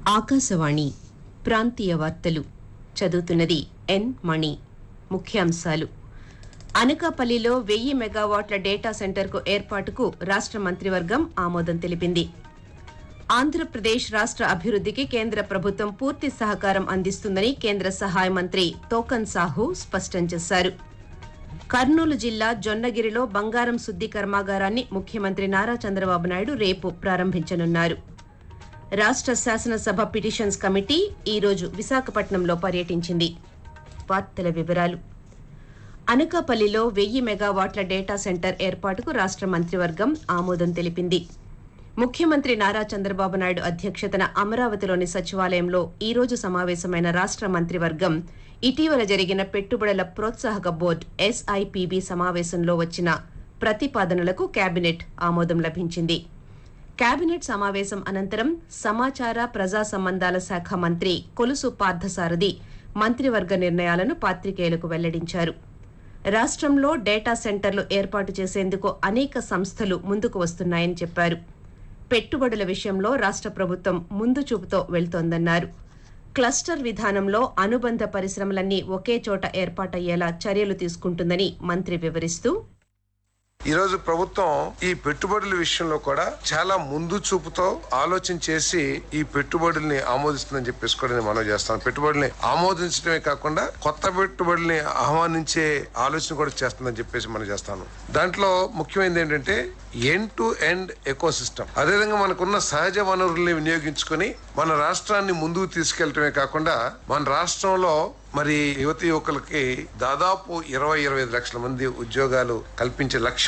ఆకాశవాణి ప్రాంతీయ వార్తలు చదువుతున్నది ఎన్ మణి ముఖ్యాంశాలు అనకాపల్లిలో వెయ్యి మెగావాట్ల డేటా సెంటర్కు ఏర్పాటుకు రాష్ట్ర మంత్రివర్గం ఆమోదం తెలిపింది ఆంధ్రప్రదేశ్ రాష్ట్ర అభివృద్ధికి కేంద్ర ప్రభుత్వం పూర్తి సహకారం అందిస్తుందని కేంద్ర సహాయ మంత్రి తోకన్ సాహు స్పష్టం చేశారు కర్నూలు జిల్లా జొన్నగిరిలో బంగారం శుద్ధి కర్మాగారాన్ని ముఖ్యమంత్రి నారా చంద్రబాబు నాయుడు రేపు ప్రారంభించనున్నారు రాష్ట్ర శాసనసభ పిటిషన్స్ కమిటీ ఈరోజు విశాఖపట్నంలో పర్యటించింది వార్తల వివరాలు అనకాపల్లిలో వెయ్యి మెగావాట్ల డేటా సెంటర్ ఏర్పాటుకు రాష్ట్ర మంత్రివర్గం ఆమోదం తెలిపింది ముఖ్యమంత్రి నారా చంద్రబాబు నాయుడు అధ్యక్షతన అమరావతిలోని సచివాలయంలో ఈ రోజు సమావేశమైన రాష్ట్ర మంత్రివర్గం ఇటీవల జరిగిన పెట్టుబడుల ప్రోత్సాహక బోర్డు ఎస్ఐపిబి సమావేశంలో వచ్చిన ప్రతిపాదనలకు కేబినెట్ ఆమోదం లభించింది కేబినెట్ సమావేశం అనంతరం సమాచార ప్రజా సంబంధాల శాఖ మంత్రి కొలుసు పార్థసారథి మంత్రివర్గ నిర్ణయాలను పాత్రికేయులకు వెల్లడించారు రాష్ట్రంలో డేటా సెంటర్లు ఏర్పాటు చేసేందుకు అనేక సంస్థలు ముందుకు వస్తున్నాయని చెప్పారు పెట్టుబడుల విషయంలో రాష్ట్ర ప్రభుత్వం ముందు చూపుతో వెళ్తోందన్నారు క్లస్టర్ విధానంలో అనుబంధ పరిశ్రమలన్నీ ఒకే చోట ఏర్పాటయ్యేలా చర్యలు తీసుకుంటుందని మంత్రి వివరిస్తూ ఈ రోజు ప్రభుత్వం ఈ పెట్టుబడుల విషయంలో కూడా చాలా ముందు చూపుతో ఆలోచన చేసి ఈ పెట్టుబడుల్ని ఆమోదిస్తుందని చెప్పేసి కూడా నేను మనం చేస్తాను పెట్టుబడుల్ని ఆమోదించడమే కాకుండా కొత్త పెట్టుబడుల్ని ఆహ్వానించే ఆలోచన కూడా చేస్తుందని చెప్పేసి మనం చేస్తాను దాంట్లో ముఖ్యమైనది ఏంటంటే end to end ecosystem అదేవిధంగా మనకున్న సహజ వనరుల్ని వినియోగించుకొని మన రాష్ట్రాన్ని ముందుకు తీసుకెళ్లటమే కాకుండా మన రాష్ట్రంలో మరి యువతి యువకులకి దాదాపు ఇరవై ఇరవై ఐదు లక్షల మంది ఉద్యోగాలు కల్పించే లక్ష్యం